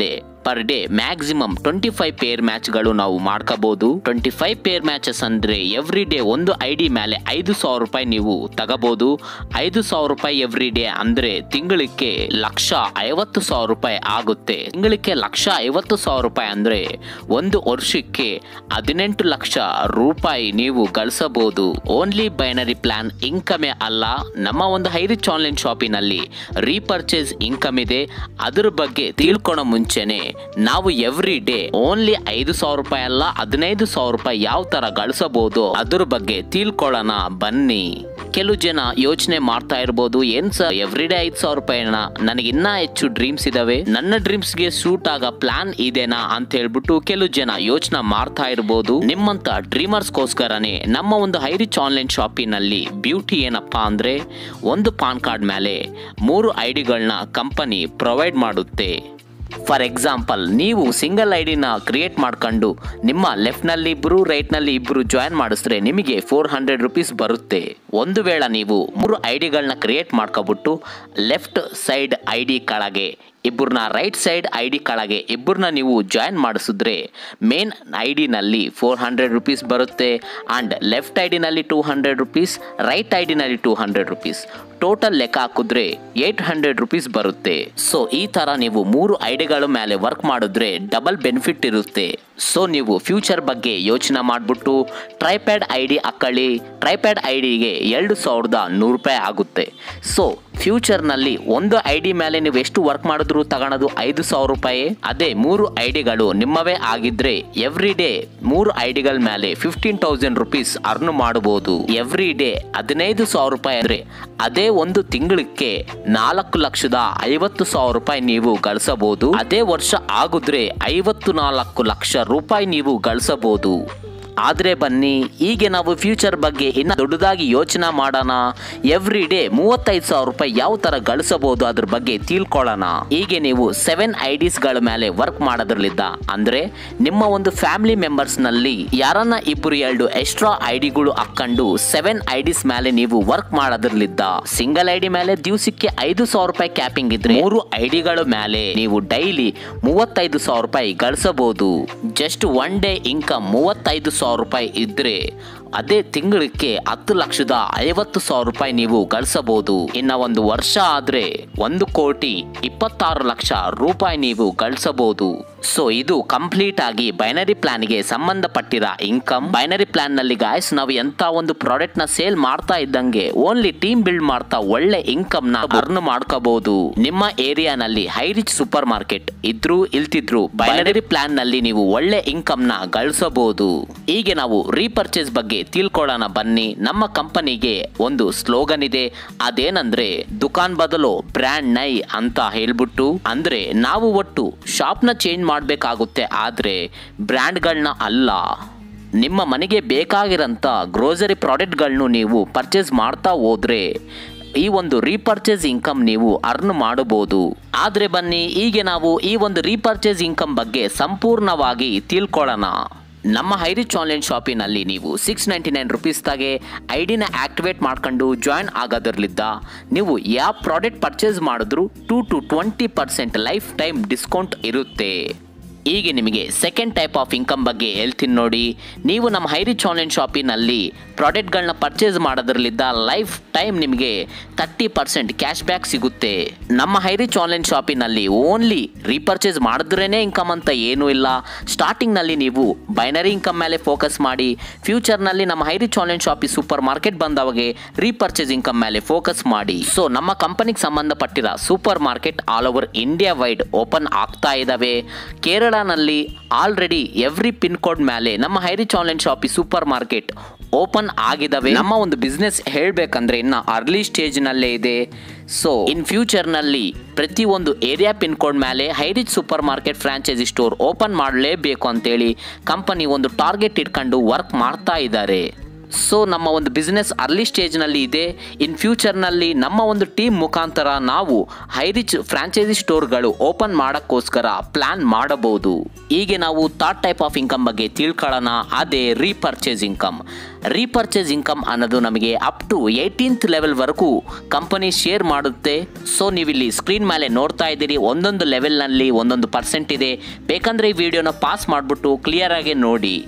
per day maximum twenty five pair ಮ್ಯಾಚ್ಗಳು ನಾವು ಮಾಡ್ಕೋಬಹುದು ಟ್ವೆಂಟಿ ಫೈವ್ ಪೇರ್ ಮ್ಯಾಚಸ್ ಅಂದ್ರೆ ಎವ್ರಿ ಡೇ ಒಂದು ಐ ಡಿ ಮೇಲೆ ಐದು ಸಾವಿರ ರೂಪಾಯಿ ನೀವು ತಗೋಬಹುದು ಐದು ಸಾವಿರ ರೂಪಾಯಿ ಎವ್ರಿ ಡೇ ಅಂದ್ರೆ ತಿಂಗಳಿಗೆ ಲಕ್ಷ ಐವತ್ತು ಸಾವಿರ ರೂಪಾಯಿ ಆಗುತ್ತೆ ತಿಂಗಳಿಗೆ ಲಕ್ಷ ಐವತ್ತು ಸಾವಿರ ರೂಪಾಯಿ ಅಂದ್ರೆ ಒಂದು ವರ್ಷಕ್ಕೆ ಹದಿನೆಂಟು ಲಕ್ಷ ರೂಪಾಯಿ ನೀವು ಗಳಿಸಬಹುದು ಓನ್ಲಿ ಬೈನರಿ ಪ್ಲಾನ್ ಇನ್ಕಮೇ ಅಲ್ಲ ನಮ್ಮ ಒಂದು ಹೈರಿಚ್ ಆನ್ಲೈನ್ ಶಾಪಿನಲ್ಲಿ ರೀಪರ್ಚೇಸ್ ಇನ್ಕಮ್ ಇದೆ ಅದ್ರ ಬಗ್ಗೆ ತಿಳ್ಕೊಳೋ ಮುಂಚೆನೆ ನಾವು ಎವ್ರಿ ಡೇ ಓನ್ಲಿ ಐದು ಸಾವಿರ ರೂಪಾಯಿ ಅಲ್ಲ ಹದಿನೈದು ಸಾವಿರ ರೂಪಾಯಿ ಯಾವ ತರ ಗಳಿಸಬಹುದು ಅದ್ರ ಬಗ್ಗೆ ತಿಳ್ಕೊಳ್ಳೋಣ ಬನ್ನಿ ಕೆಲವು ಜನ ಯೋಚನೆ ಮಾಡ್ತಾ ಇರ್ಬೋದು ಏನ್ ಸರ್ ಎವ್ರಿ ಡೇ ಐದು ಸಾವಿರ ರೂಪಾಯಿನ ನನಗೆ ಇನ್ನ ಹೆಚ್ಚು ಡ್ರೀಮ್ಸ್ ಇದಾವೆ ನನ್ನ ಡ್ರೀಮ್ಸ್ಗೆ ಸೂಟ್ ಆಗ ಪ್ಲಾನ್ ಇದೆನಾ ಅಂತ ಹೇಳ್ಬಿಟ್ಟು ಕೆಲವು ಜನ ಯೋಚನೆ ಮಾಡ್ತಾ ಇರ್ಬೋದು ನಿಮ್ಮಂತ ಡ್ರೀಮರ್ಸ್ಗೋಸ್ಕರನೇ ನಮ್ಮ ಒಂದು ಹೈರಿಚ್ ಆನ್ಲೈನ್ ಶಾಪಿನಲ್ಲಿ ಬ್ಯೂಟಿ ಏನಪ್ಪಾ ಅಂದ್ರೆ ಒಂದು ಪಾನ್ ಕಾರ್ಡ್ ಮೇಲೆ ಮೂರು ಐಡಿಗಳನ್ನ ಕಂಪನಿ ಪ್ರೊವೈಡ್ ಮಾಡುತ್ತೆ ಫಾರ್ ಎಕ್ಸಾಂಪಲ್ ನೀವು ಸಿಂಗಲ್ ಐ ಡಿನ ಕ್ರಿಯೇಟ್ ಮಾಡ್ಕೊಂಡು ನಿಮ್ಮ ಲೆಫ್ಟ್ನಲ್ಲಿ ಇಬ್ಬರು ರೈಟ್ನಲ್ಲಿ ಇಬ್ಬರು ಜಾಯಿನ್ ಮಾಡಿಸಿದ್ರೆ ನಿಮಗೆ ಫೋರ್ ಹಂಡ್ರೆಡ್ ರುಪೀಸ್ ಬರುತ್ತೆ ಒಂದು ವೇಳೆ ನೀವು ಮೂರು ಐ ಡಿಗಳನ್ನ ಕ್ರಿಯೇಟ್ ಮಾಡ್ಕೊಬಿಟ್ಟು ಲೆಫ್ಟ್ ಸೈಡ್ ಐ ಡಿ ಕೆಳಗೆ ಇಬ್ಬರನ್ನ ರೈಟ್ ಸೈಡ್ ಐ ಡಿ ಕೆಳಗೆ ಇಬ್ಬರನ್ನ ನೀವು ಜಾಯಿನ್ ಮಾಡಿಸಿದ್ರೆ ಮೇನ್ ಐ ಡಿನಲ್ಲಿ ಫೋರ್ ಹಂಡ್ರೆಡ್ ರುಪೀಸ್ ಬರುತ್ತೆ ಆ್ಯಂಡ್ ಲೆಫ್ಟ್ ಐ ಡಿನಲ್ಲಿ ಟೂ ಹಂಡ್ರೆಡ್ ರುಪೀಸ್ ರೈಟ್ ಐ ಡಿನಲ್ಲಿ ಟೂ ಹಂಡ್ರೆಡ್ ರುಪೀಸ್ ಟೋಟಲ್ ಲೆಕ್ಕ ಹಾಕಿದ್ರೆ ಏಟ್ ಹಂಡ್ರೆಡ್ ರುಪೀಸ್ ಬರುತ್ತೆ ಸೊ ಈ ಥರ ನೀವು ಮೂರು ಐಡಿಗಳ ಮೇಲೆ ವರ್ಕ್ ಮಾಡಿದ್ರೆ ಡಬಲ್ ಬೆನಿಫಿಟ್ ಇರುತ್ತೆ ಸೊ ನೀವು ಫ್ಯೂಚರ್ ಬಗ್ಗೆ ಯೋಚನೆ ಮಾಡಿಬಿಟ್ಟು ಟ್ರೈಪ್ಯಾಡ್ ಐ ಡಿ ಹಾಕೊಳ್ಳಿ ಟ್ರೈಪ್ಯಾಡ್ ಐ ಡಿಗೆ ಎರಡು ಸಾವಿರದ ನೂರು ರೂಪಾಯಿ ಆಗುತ್ತೆ ಸೊ ಫ್ಯೂಚರ್ನಲ್ಲಿ ಒಂದು ಐ ಡಿ ಮೇಲೆ ನೀವು ಎಷ್ಟು ವರ್ಕ್ ಮಾಡಿದ್ರು ತಗೊಳೋದು ಐದು ಸಾವಿರ ರೂಪಾಯಿ ಅದೇ ಮೂರು ಐ ಡಿಗಳು ನಿಮ್ಮವೇ ಆಗಿದ್ರೆ ಎವ್ರಿ ಡೇ ಮೂರು ಐ ಡಿಗಳ ಮೇಲೆ ಫಿಫ್ಟೀನ್ ತೌಸಂಡ್ ರುಪೀಸ್ ಅರ್ನ್ ಮಾಡಬಹುದು ಎವ್ರಿ ಡೇ ಹದಿನೈದು ಸಾವಿರ ರೂಪಾಯಿ ಅಂದ್ರೆ ಅದೇ ಒಂದು ತಿಂಗಳಿಗೆ ನಾಲ್ಕು ಲಕ್ಷದ ಐವತ್ತು ಸಾವಿರ ರೂಪಾಯಿ ನೀವು ಗಳಿಸಬಹುದು ಅದೇ ವರ್ಷ ಆಗುದ್ರೆ ಐವತ್ತು ನಾಲ್ಕು ಲಕ್ಷ ರೂಪಾಯಿ ನೀವು ಗಳಿಸಬಹುದು ಆದ್ರೆ ಬನ್ನಿ ಹೀಗೆ ನಾವು ಫ್ಯೂಚರ್ ಬಗ್ಗೆ ಇನ್ನ ದೊಡ್ಡದಾಗಿ ಯೋಚನೆ ಮಾಡೋಣ ಎವ್ರಿ ಡೇ ಮೂವತ್ತೈದು ಸಾವಿರ ರೂಪಾಯಿ ಯಾವ ತರ ಗಳಿಸಬಹುದು ಅದ್ರ ಬಗ್ಗೆ ತಿಳ್ಕೊಳ್ಳೋಣ ಹೀಗೆ ನೀವು ಸೆವೆನ್ ಐ ಗಳ ಮೇಲೆ ವರ್ಕ್ ಮಾಡೋದ್ರಲ್ಲಿದ್ದ ಅಂದ್ರೆ ನಿಮ್ಮ ಒಂದು ಫ್ಯಾಮಿಲಿ ಮೆಂಬರ್ಸ್ ನಲ್ಲಿ ಯಾರನ್ನ ಇಬ್ಬರು ಎರಡು ಎಕ್ಸ್ಟ್ರಾ ಐ ಡಿಗಳು ಹಾಕೊಂಡು ಸೆವೆನ್ ಐ ಡಿಸ್ ಮೇಲೆ ನೀವು ವರ್ಕ್ ಮಾಡೋದ್ರಲ್ಲಿದ್ದ ಸಿಂಗಲ್ ಐ ಡಿ ಮೇಲೆ ದಿವಸಕ್ಕೆ ಐದು ಸಾವಿರ ರೂಪಾಯಿ ಕ್ಯಾಪಿಂಗ್ ಇದ್ರೆ ಮೂರು ಐ ಡಿಗಳ ಮೇಲೆ ನೀವು ಡೈಲಿ ಮೂವತ್ತೈದು ಸಾವಿರ ರೂಪಾಯಿ ಗಳಿಸಬಹುದು ಜಸ್ಟ್ ಒನ್ ಡೇ ಇನ್ಕಮ್ ಮೂವತ್ತೈದು ಸಾವಿರ ರೂಪಾಯಿ ಇದ್ರೆ ಅದೇ ತಿಂಗಳಿಗೆ ಹತ್ತು ಲಕ್ಷದ ಐವತ್ತು ಸಾವಿರ ರೂಪಾಯಿ ನೀವು ಗಳಿಸಬಹುದು ಇನ್ನ ಒಂದು ವರ್ಷ ಆದ್ರೆ ಒಂದು ಕೋಟಿ ಇಪ್ಪತ್ತಾರು ಲಕ್ಷ ರೂಪಾಯಿ ನೀವು ಗಳಿಸಬಹುದು ಸೊ ಇದು ಕಂಪ್ಲೀಟ್ ಆಗಿ ಬೈನರಿ ಪ್ಲಾನ್ಗೆ ಸಂಬಂಧಪಟ್ಟಿರ ಇನ್ಕಮ್ ಬೈನರಿ ಪ್ಲಾನ್ ನಲ್ಲಿ ಗಾಯ್ಸ್ ನಾವು ಎಂತ ಒಂದು ಪ್ರಾಡಕ್ಟ್ ನ ಸೇಲ್ ಮಾಡ್ತಾ ಇದ್ದಂಗೆ ಓನ್ಲಿ ಟೀಮ್ ಬಿಲ್ಡ್ ಮಾಡ್ತಾ ಒಳ್ಳೆ ಇನ್ಕಮ್ ನ ಅರ್ನ್ ಮಾಡ್ಕೋಬಹುದು ನಿಮ್ಮ ಏರಿಯಾನಲ್ಲಿ ಹೈ ರಿಚ್ ಸೂಪರ್ ಮಾರ್ಕೆಟ್ ಇದ್ರು ಇಲ್ತಿದ್ರು ಬೈನರಿ ಪ್ಲಾನ್ ನಲ್ಲಿ ನೀವು ಒಳ್ಳೆ ಇನ್ಕಮ್ ನ ಗಳಿಸಬಹುದು ಹೀಗೆ ನಾವು ರೀಪರ್ಚೇಸ್ ಬಗ್ಗೆ ತಿಳ್ಕೊಳ್ಳೋಣ ಬನ್ನಿ ನಮ್ಮ ಕಂಪನಿಗೆ ಒಂದು ಸ್ಲೋಗನ್ ಇದೆ ಅದೇನಂದ್ರೆ ದುಕಾನ್ ಬದಲು ಬ್ರ್ಯಾಂಡ್ ನೈ ಅಂತ ಹೇಳ್ಬಿಟ್ಟು ಅಂದ್ರೆ ನಾವು ಒಟ್ಟು ಶಾಪ್ನ ಚೇಂಜ್ ಮಾಡಬೇಕಾಗುತ್ತೆ ಆದ್ರೆ ಬ್ರ್ಯಾಂಡ್ಗಳನ್ನ ಅಲ್ಲ ನಿಮ್ಮ ಮನೆಗೆ ಬೇಕಾಗಿರೋಂಥ ಗ್ರೋಸರಿ ಪ್ರಾಡಕ್ಟ್ಗಳನ್ನು ನೀವು ಪರ್ಚೇಸ್ ಮಾಡ್ತಾ ಹೋದ್ರೆ ಈ ಒಂದು ರೀಪರ್ಚೇಸ್ ಇನ್ಕಮ್ ನೀವು ಅರ್ನ್ ಮಾಡಬಹುದು ಆದ್ರೆ ಬನ್ನಿ ಹೀಗೆ ನಾವು ಈ ಒಂದು ರೀಪರ್ಚೇಸ್ ಇನ್ಕಮ್ ಬಗ್ಗೆ ಸಂಪೂರ್ಣವಾಗಿ ತಿಳ್ಕೊಳ್ಳೋಣ ನಮ್ಮ ಹೈರಿಚ್ ಆನ್ಲೈನ್ ಶಾಪಿನಲ್ಲಿ ನೀವು ಸಿಕ್ಸ್ ನೈಂಟಿ ನೈನ್ ರುಪೀಸ್ದಾಗೆ ಐ ಡಿನ ಆಕ್ಟಿವೇಟ್ ಮಾಡ್ಕೊಂಡು ಜಾಯಿನ್ ಆಗೋದ್ರಲ್ಲಿದ್ದ ನೀವು ಯಾವ ಪ್ರಾಡಕ್ಟ್ ಪರ್ಚೇಸ್ ಮಾಡಿದ್ರು two to twenty percent life time discount ಇರುತ್ತೆ ಹೀಗೆ ನಿಮಗೆ ಸೆಕೆಂಡ್ ಟೈಪ್ ಆಫ್ ಇನ್ಕಮ್ ಬಗ್ಗೆ ಹೇಳ್ತೀನಿ ನೋಡಿ ನೀವು ನಮ್ಮ ಹೈರಿಚ್ ಆನ್ಲೈನ್ ಶಾಪಿನಲ್ಲಿ ಪ್ರಾಡಕ್ಟ್ಗಳನ್ನ ಪರ್ಚೇಸ್ ಮಾಡೋದ್ರಲ್ಲಿದ್ದ ಲೈಫ್ ಟೈಮ್ ನಿಮಗೆ ತರ್ಟಿ ಪರ್ಸೆಂಟ್ ಕ್ಯಾಶ್ ಬ್ಯಾಕ್ ಸಿಗುತ್ತೆ ನಮ್ಮ ಹೈರಿಚ್ ಆನ್ಲೈನ್ ಶಾಪಿನಲ್ಲಿ ಓನ್ಲಿ ರೀಪರ್ಚೇಸ್ ಮಾಡಿದ್ರೇ ಇನ್ಕಮ್ ಅಂತ ಏನೂ ಇಲ್ಲ ಸ್ಟಾರ್ಟಿಂಗ್ನಲ್ಲಿ ನೀವು ಬೈನರಿ ಇನ್ಕಮ್ ಮೇಲೆ ಫೋಕಸ್ ಮಾಡಿ ಫ್ಯೂಚರ್ನಲ್ಲಿ ನಮ್ಮ Hirich online Shoppy super market ಬಂದವಾಗೆ ರೀಪರ್ಚೇಸ್ ಇನ್ಕಮ್ ಮೇಲೆ ಫೋಕಸ್ ಮಾಡಿ ಸೊ ನಮ್ಮ ಕಂಪನಿಗೆ ಸಂಬಂಧಪಟ್ಟಿರ super market all over India wide open ಆಗ್ತಾ ಇದ್ದಾವೆ ಕೇರಳನಲ್ಲಿ ಆಲ್ರೆಡಿ ಎವ್ರಿ ಪಿನ್ ಕೋಡ್ ಮೇಲೆ ನಮ್ಮ Hirich online Shoppy super market open ಆಗಿದಾವೆ ನಮ್ಮ ಒಂದು ಬಿಸ್ನೆಸ್ ಹೇಳಬೇಕಂದ್ರೆ ಇನ್ನ ಅರ್ಲಿ ಸ್ಟೇಜ್ನಲ್ಲೇ ಇದೆ ಸೊ ಇನ್ ಫ್ಯೂಚರ್ನಲ್ಲಿ ಪ್ರತಿಯೊಂದು ಏರಿಯಾ ಪಿನ್ ಕೋಡ್ ಮೇಲೆ Hi Rich super market franchise store open ಮಾಡಲೇಬೇಕು ಅಂತೇಳಿ ಕಂಪನಿ ಒಂದು ಟಾರ್ಗೆಟ್ ಇಟ್ಕೊಂಡು ವರ್ಕ್ ಮಾಡ್ತಾ ಇದ್ದಾರೆ ಸೊ ನಮ್ಮ ಒಂದು ಬಿಸ್ನೆಸ್ ಅರ್ಲಿ ಸ್ಟೇಜ್ನಲ್ಲಿ ಇದೆ ಇನ್ ಫ್ಯೂಚರ್ನಲ್ಲಿ ನಮ್ಮ ಒಂದು ಟೀಮ್ ಮುಖಾಂತರ ನಾವು ಹೈರಿಚ್ ಫ್ರಾಂಚೈಸಿ ಸ್ಟೋರ್ಗಳು ಓಪನ್ ಮಾಡೋಕ್ಕೋಸ್ಕರ ಪ್ಲಾನ್ ಮಾಡಬಹುದು ಹೀಗೆ ನಾವು ಥರ್ಡ್ ಟೈಪ್ ಆಫ್ ಇನ್ಕಮ್ ಬಗ್ಗೆ ತಿಳ್ಕೊಳ್ಳೋಣ ಅದೇ ರೀಪರ್ಚೇಸ್ ಇನ್ಕಮ್ ರೀಪರ್ಚೇಸ್ ಇನ್ಕಮ್ ಅನ್ನೋದು ನಮಗೆ ಅಪ್ ಟು ಏಯ್ಟೀನ್ತ್ ಲೆವೆಲ್ ವರೆಗೂ ಕಂಪನಿ ಶೇರ್ ಮಾಡುತ್ತೆ ಸೊ ನೀವಿಲ್ಲಿ ಸ್ಕ್ರೀನ್ ಮೇಲೆ ನೋಡ್ತಾ ಇದ್ದೀರಿ ಒಂದೊಂದು ಲೆವೆಲ್ನಲ್ಲಿ ಒಂದೊಂದು ಪರ್ಸೆಂಟ್ ಇದೆ ಬೇಕಂದ್ರೆ ಈ ವಿಡಿಯೋನ ಪಾಸ್ ಮಾಡಿಬಿಟ್ಟು ಕ್ಲಿಯರ್ ಆಗಿ ನೋಡಿ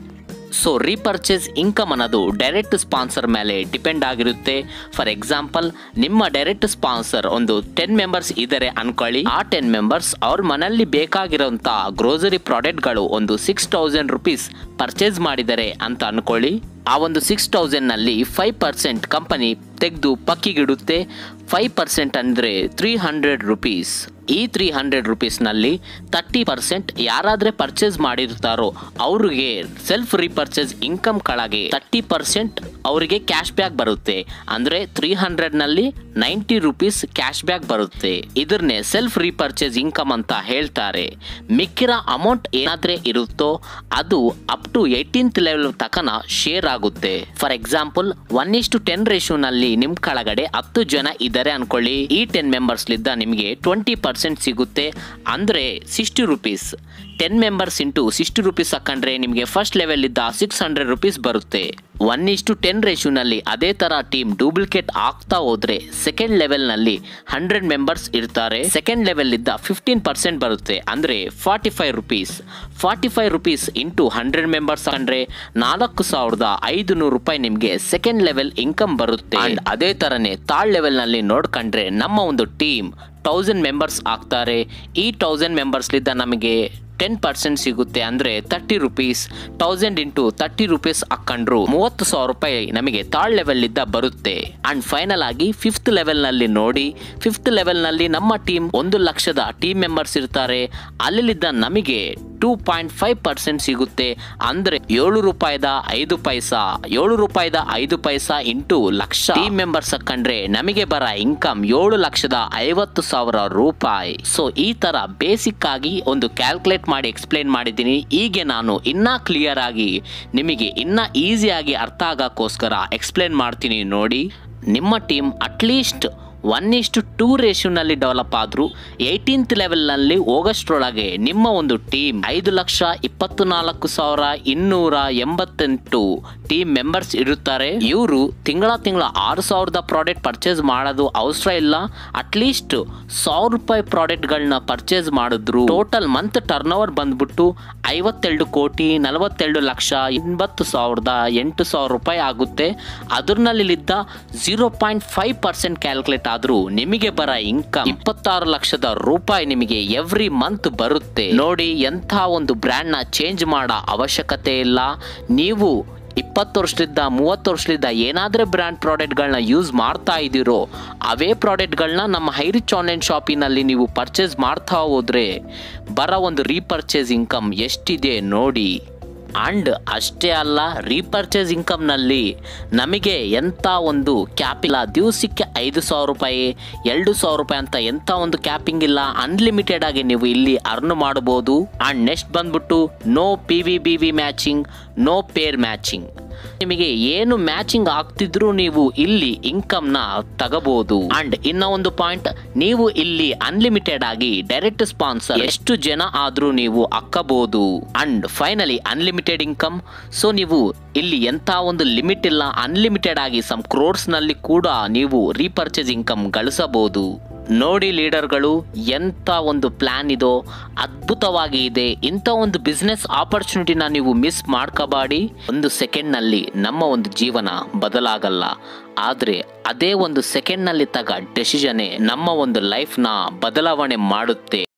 ಸೊ ರೀಪರ್ಚೇಸ್ ಇನ್ಕಮ್ ಅನ್ನೋದು ಡೈರೆಕ್ಟ್ ಸ್ಪಾನ್ಸರ್ ಮೇಲೆ ಡಿಪೆಂಡ್ ಆಗಿರುತ್ತೆ ಫಾರ್ ಎಕ್ಸಾಂಪಲ್ ನಿಮ್ಮ ಡೈರೆಕ್ಟ್ ಸ್ಪಾನ್ಸರ್ ಒಂದು ಟೆನ್ ಮೆಂಬರ್ಸ್ ಇದ್ದಾರೆ ಅನ್ಕೊಳ್ಳಿ ಆ ಟೆನ್ ಮೆಂಬರ್ಸ್ ಅವ್ರ ಮನೆಯಲ್ಲಿ ಬೇಕಾಗಿರೋಂಥ ಗ್ರೋಸರಿ ಪ್ರಾಡಕ್ಟ್ಗಳು ಒಂದು ಸಿಕ್ಸ್ ತೌಸಂಡ್ ರುಪೀಸ್ ಪರ್ಚೇಸ್ ಮಾಡಿದ್ದಾರೆ ಅಂತ ಅನ್ಕೊಳ್ಳಿ ಆ ಒಂದು ಸಿಕ್ಸ್ ತೌಸಂಡ್ನಲ್ಲಿ ಫೈವ್ ಪರ್ಸೆಂಟ್ ಕಂಪನಿ ತೆಗೆದು ಪಕ್ಕಿಗಿಡುತ್ತೆ ಫೈವ್ ಪರ್ಸೆಂಟ್ ಅಂದರೆ ತ್ರೀ ಹಂಡ್ರೆಡ್ ರುಪೀಸ್ ಈ ತ್ರೀ ಹಂಡ್ರೆಡ್ ರುಪೀಸ್ನಲ್ಲಿ ತರ್ಟಿ ಪರ್ಸೆಂಟ್ ಯಾರಾದರೆ ಪರ್ಚೇಸ್ ಮಾಡಿರ್ತಾರೋ ಅವ್ರಿಗೆ ಸೆಲ್ಫ್ ರೀಪರ್ಚೇಸ್ ಇನ್ಕಮ್ ಕೆಳಗೆ ತರ್ಟಿ ಪರ್ಸೆಂಟ್ ಅವರಿಗೆ ಕ್ಯಾಶ್ ಬ್ಯಾಕ್ ಬರುತ್ತೆ ಅಂದರೆ ತ್ರೀ ಹಂಡ್ರೆಡ್ನಲ್ಲಿ ನೈಂಟಿ ರುಪೀಸ್ ಕ್ಯಾಶ್ ಬ್ಯಾಕ್ ಬರುತ್ತೆ ಇದನ್ನೇ ಸೆಲ್ಫ್ ರೀಪರ್ಚೇಸ್ ಇನ್ಕಮ್ ಅಂತ ಹೇಳ್ತಾರೆ ಮಿಕ್ಕಿರ ಅಮೌಂಟ್ ಏನಾದ್ರೆ ಇರುತ್ತೋ ಅದು ಅಪ್ ಟು ಏಯ್ಟೀನ್ತ್ ಲೆವೆಲ್ ತಕನ ಶೇರ್ ಆಗುತ್ತೆ ಫಾರ್ ಎಕ್ಸಾಂಪಲ್ ಒನ್ ಇಷ್ಟು ಟೆನ್ ರೇಷಿಯೋನಲ್ಲಿ ನಿಮ್ ಕೆಳಗಡೆ ಹತ್ತು ಜನ ಇದ್ದಾರೆ ಅನ್ಕೊಳ್ಳಿ ಈ ಟೆನ್ ಮೆಂಬರ್ಸ್ ಲಿದ್ದ ನಿಮಗೆ ಟ್ವೆಂಟಿ ಪರ್ಸೆಂಟ್ ಸಿಗುತ್ತೆ ಅಂದ್ರೆ sixty rupees ten members into sixty rupees ಹಾಕೊಂಡ್ರೆ ನಿಮಗೆ ಫಸ್ಟ್ ಲೆವೆಲ್ ಇದ್ದ ಸಿಕ್ಸ್ ಹಂಡ್ರೆಡ್ ರುಪೀಸ್ ಬರುತ್ತೆ ಒನ್ ಇಷ್ಟು ಟೆನ್ ರೇಷಿಯೋನಲ್ಲಿ ಅದೇ ತರ ಟೀಮ್ ಡೂಪ್ಲಿಕೇಟ್ ಆಗ್ತಾ ಹೋದ್ರೆ ಸೆಕೆಂಡ್ ಲೆವೆಲ್ ನಲ್ಲಿ ಹಂಡ್ರೆಡ್ ಮೆಂಬರ್ಸ್ ಇರ್ತಾರೆ ಸೆಕೆಂಡ್ ಲೆವೆಲ್ ಇದ್ದ ಫಿಫ್ಟೀನ್ ಪರ್ಸೆಂಟ್ ಬರುತ್ತೆ ಅಂದ್ರೆ forty five rupees forty five rupees into hundred members ಅಂದ್ರೆ ನಾಲ್ಕು ಸಾವಿರದ ಐದು ನೂರು ರೂಪಾಯಿ ನಿಮಗೆ ಸೆಕೆಂಡ್ ಲೆವೆಲ್ ಇನ್ಕಮ್ ಬರುತ್ತೆ And ಅದೇ ತರನೇ ತಾಳ್ ಲೆವೆಲ್ ನಲ್ಲಿ ನೋಡ್ಕೊಂಡ್ರೆ ನಮ್ಮ ಒಂದು ಟೀಮ್ ತೌಸಂಡ್ ಮೆಂಬರ್ಸ್ ಆಗ್ತಾರೆ ಈ ತೌಸಂಡ್ ಮೆಂಬರ್ಸ್ಲಿದ್ದ ನಮಗೆ ಟೆನ್ ಪರ್ಸೆಂಟ್ ಸಿಗುತ್ತೆ ಅಂದರೆ thirty rupees thousand into thirty rupees ಹಾಕೊಂಡ್ರು ಮೂವತ್ತು ಸಾವಿರ ರೂಪಾಯಿ ನಮಗೆ ತಾಳ್ ಲೆವೆಲ್ಲಿದ್ದ ಬರುತ್ತೆ ಅಂಡ್ ಫೈನಲ್ ಆಗಿ ಫಿಫ್ತ್ ಲೆವೆಲ್ನಲ್ಲಿ ನೋಡಿ ಫಿಫ್ತ್ ಲೆವೆಲ್ನಲ್ಲಿ ನಮ್ಮ ಟೀಮ್ ಒಂದು ಲಕ್ಷದ ಟೀಮ್ ಮೆಂಬರ್ಸ್ ಇರ್ತಾರೆ ಅಲ್ಲಿದ್ದ ನಮಗೆ ಟೂ ಪಾಯಿಂಟ್ ಫೈವ್ ಪರ್ಸೆಂಟ್ ಸಿಗುತ್ತೆ ಅಂದರೆ ಏಳು ರೂಪಾಯಿದ ಐದು ಪೈಸಾ ಏಳು ರೂಪಾಯಿದ ಐದು ಪೈಸಾ ಇಂಟು ಲಕ್ಷ ಟೀಮ್ ಮೆಂಬರ್ಸ್ ಹಾಕೊಂಡ್ರೆ ನಮಗೆ ಬರ ಇನ್ಕಮ್ ಏಳು ಲಕ್ಷದ ಐವತ್ತು ಸಾವಿರ ರೂಪಾಯಿ ಸೊ ಈ ತರ ಬೇಸಿಕ್ ಆಗಿ ಒಂದು ಕ್ಯಾಲ್ಕುಲೇಟ್ ಮಾಡಿ ಎಕ್ಸ್ಪ್ಲೇನ್ ಮಾಡಿದ್ದೀನಿ ಹೀಗೆ ನಾನು ಇನ್ನ ಕ್ಲಿಯರ್ ಆಗಿ ನಿಮಗೆ ಇನ್ನ ಈಸಿಯಾಗಿ ಅರ್ಥ ಆಗಕ್ಕೋಸ್ಕರ ಎಕ್ಸ್ಪ್ಲೇನ್ ಮಾಡ್ತೀನಿ ನೋಡಿ ನಿಮ್ಮ ಟೀಮ್ ಅಟ್ಲೀಸ್ಟ್ ಒನ್ ಇಷ್ಟು ಟೂ ರೇಷಿಯೋನಲ್ಲಿ ಡೆವಲಪ್ ಆದರೂ ಏಯ್ಟೀನ್ತ್ ಲೆವೆಲ್ನಲ್ಲಿ ಹೋಗೋಷ್ಟ್ರೊಳಗೆ ನಿಮ್ಮ ಒಂದು ಟೀಮ್ ಐದು ಲಕ್ಷ ಇಪ್ಪತ್ತು ನಾಲ್ಕು ಸಾವಿರ ಇನ್ನೂರ ಎಂಬತ್ತೆಂಟು ಟೀಮ್ ಮೆಂಬರ್ಸ್ ಇರುತ್ತಾರೆ ಇವರು ತಿಂಗಳ ತಿಂಗಳ ಆರು ಸಾವಿರದ ಪ್ರಾಡಕ್ಟ್ ಪರ್ಚೇಸ್ ಮಾಡೋದು ಅವಸರ ಇಲ್ಲ ಅಟ್ಲೀಸ್ಟ್ ಸಾವಿರ ರೂಪಾಯಿ ಪ್ರಾಡಕ್ಟ್ಗಳನ್ನ ಪರ್ಚೇಸ್ ಮಾಡಿದ್ರು ಟೋಟಲ್ ಮಂತ್ ಟರ್ನ್ ಓವರ್ ಬಂದ್ಬಿಟ್ಟು ಐವತ್ತೆರಡು ಕೋಟಿ ನಲವತ್ತೆರಡು ಲಕ್ಷ ಎಂಬತ್ತು ಸಾವಿರದ ಎಂಟು ಸಾವಿರ ರೂಪಾಯಿ ಆಗುತ್ತೆ ಅದರ್ನಲ್ಲಿದ್ದ zero point five percent calculate ಆದ್ರೂ ನಿಮಗೆ ಬರ ಇನ್ಕಮ್ ಇಪ್ಪತ್ತಾರು ಲಕ್ಷದ ರೂಪಾಯಿ ನಿಮಗೆ ಎವ್ರಿ ಮಂತ್ ಬರುತ್ತೆ ನೋಡಿ ಎಂಥ ಒಂದು ಬ್ರ್ಯಾಂಡ್ ನ ಚೇಂಜ್ ಮಾಡೋ ಅವಶ್ಯಕತೆ ಇಲ್ಲ ನೀವು ಇಪ್ಪತ್ತು ವರ್ಷದಿಂದ ಮೂವತ್ತು ವರ್ಷದಿಂದ ಏನಾದರೂ ಬ್ರ್ಯಾಂಡ್ ಪ್ರಾಡಕ್ಟ್ಗಳನ್ನ ಯೂಸ್ ಮಾಡ್ತಾ ಇದ್ದೀರೋ ಅವೇ ಪ್ರಾಡಕ್ಟ್ಗಳನ್ನ ನಮ್ಮ ಹೈರಿಚ್ ಆನ್ಲೈನ್ ಶಾಪಿನಲ್ಲಿ ನೀವು ಪರ್ಚೇಸ್ ಮಾಡ್ತಾ ಹೋದ್ರೆ ಬರೋ ಒಂದು ರೀಪರ್ಚೇಸ್ ಇನ್ಕಮ್ ಎಷ್ಟಿದೆ ನೋಡಿ ಅಂಡ್ ಅಷ್ಟೇ ಅಲ್ಲ ರೀಪರ್ಚೇಸ್ ಇನ್ಕಮ್ನಲ್ಲಿ ನಮಗೆ ಎಂಥ ಒಂದು ಕ್ಯಾಪ್ ಇಲ್ಲ ದಿವಸಕ್ಕೆ ಐದು ಸಾವಿರ ರೂಪಾಯಿ ಎರಡು ಸಾವಿರ ರೂಪಾಯಿ ಅಂತ ಎಂಥ ಒಂದು ಕ್ಯಾಪಿಂಗ್ ಇಲ್ಲ ಅನ್ಲಿಮಿಟೆಡ್ ಆಗಿ ನೀವು ಇಲ್ಲಿ ಅರ್ನ್ ಮಾಡ್ಬೋದು ಅಂಡ್ ನೆಕ್ಸ್ಟ್ ಬಂದ್ಬಿಟ್ಟು no P V B V matching no pair matching ನಿಮಗೆ ಏನು ಮ್ಯಾಚಿಂಗ್ ಆಗ್ತಿದ್ರು ನೀವು ಇಲ್ಲಿ ಇನ್ಕಮ್ ನ ತಗಬಹುದು ಅಂಡ್ ಇನ್ನ ಒಂದು ಪಾಯಿಂಟ್ ನೀವು ಇಲ್ಲಿ ಅನ್ಲಿಮಿಟೆಡ್ ಆಗಿ ಡೈರೆಕ್ಟ್ ಸ್ಪಾನ್ಸರ್ ಎಷ್ಟು ಜನ ಆದ್ರೂ ನೀವು ಹಾಕಬಹುದು and finally unlimited income so ನೀವು ಇಲ್ಲಿ ಎಂತ ಒಂದು ಲಿಮಿಟ್ ಇಲ್ಲ ಅನ್ಲಿಮಿಟೆಡ್ ಆಗಿ ಸಮ್ ಕ್ರೋರ್ಸ್ ನಲ್ಲಿ ಕೂಡ ನೀವು ರೀಪರ್ಚೇಸ್ ಇನ್ಕಮ್ ಗಳಿಸಬಹುದು ನೋಡಿ ಲೀಡರ್ಗಳು ಎಂಥ ಒಂದು ಪ್ಲಾನ್ ಇದೋ ಅದ್ಭುತವಾಗಿ ಇದೆ ಇಂಥ ಒಂದು ಬಿಸ್ನೆಸ್ ಆಪರ್ಚುನಿಟಿನ ನೀವು ಮಿಸ್ ಮಾಡ್ಕೋಬಾಡಿ ಒಂದು ಸೆಕೆಂಡ್ನಲ್ಲಿ ನಮ್ಮ ಒಂದು ಜೀವನ ಬದಲಾಗಲ್ಲ ಆದರೆ ಅದೇ ಒಂದು ಸೆಕೆಂಡ್ನಲ್ಲಿ ತಗ ಡೆಸಿಷನ್ನೇ ನಮ್ಮ ಒಂದು ಲೈಫ್ನ ಬದಲಾವಣೆ ಮಾಡುತ್ತೆ